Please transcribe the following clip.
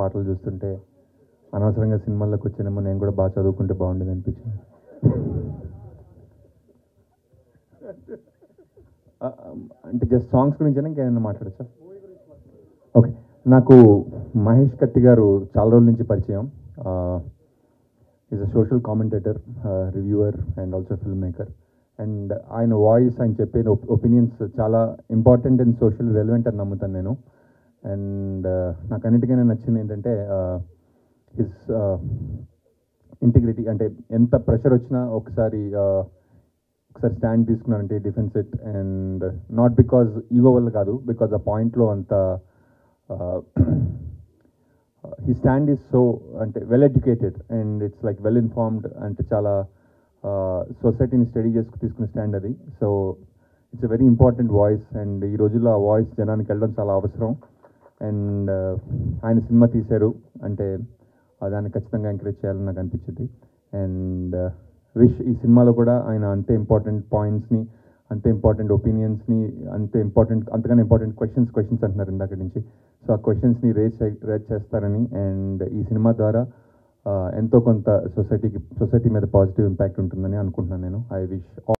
పాటలు చూస్తుంటే అనవసరంగా సినిమాల్లోకి వచ్చానేమో నేను కూడా బాగా చదువుకుంటే బాగుండేది అనిపించింది ఆ, అంటే జస్ట్ సాంగ్స్ గురించి ఇంకేమైనా మాట్లాడచ్చా ఓకే నాకు మహేష్ కత్తి గారు చాలా రోజుల నుంచి పరిచయం is a social commentator reviewer and also filmmaker and ఆయన వాయిస్ ఆయన చెప్పే ఒపీనియన్స్ చాలా ఇంపార్టెంట్ అండ్ సోషల్ రెలవెంట్ అని నమ్ముతాను నేను అండ్ నాకు అన్నిటికైనా నచ్చింది ఏంటంటే హిస్ ఇంటిగ్రిటీ అంటే ఎంత ప్రెషర్ వచ్చినా ఒకసారి uh, ఒకసారి స్టాండ్ తీసుకున్నారంటే defence it and not because ego వల్ల కాదు బికాజ్ ఆ పాయింట్లో అంత హీ స్టాండ్ ఈజ్ సో అంటే well educated and it's like well informed అంటే చాలా సొసైటీని స్టడీ చేసుకు తీసుకునే స్టాండ్ అది so it's a very important voice and ఈ రోజుల్లో ఆ వాయిస్ జనానికి వెళ్ళడం చాలా అవసరం అండ్ ఆయన సినిమా తీశారు అంటే ఆ దాన్ని ఖచ్చితంగా ఎంకరేజ్ చేయాలని నాకు అనిపించింది అండ్ విష్ ఈ సినిమాలో కూడా ఆయన అంతే ఇంపార్టెంట్ పాయింట్స్ని అంతే ఇంపార్టెంట్ ఒపీనియన్స్ని అంతే ఇంపార్టెంట్ అంతగానే ఇంపార్టెంట్ క్వశ్చన్స్ క్వశ్చన్స్ అంటున్నారు ఇందాక నుంచి సో ఆ క్వశ్చన్స్ని రేజ్ రేజ్ చేస్తారని అండ్ ఈ సినిమా ద్వారా ఆ, ఎంతో కొంత సొసైటీకి సొసైటీ మీద పాజిటివ్ ఇంపాక్ట్ ఉంటుందని అనుకుంటున్నాను నేను ఐ విష్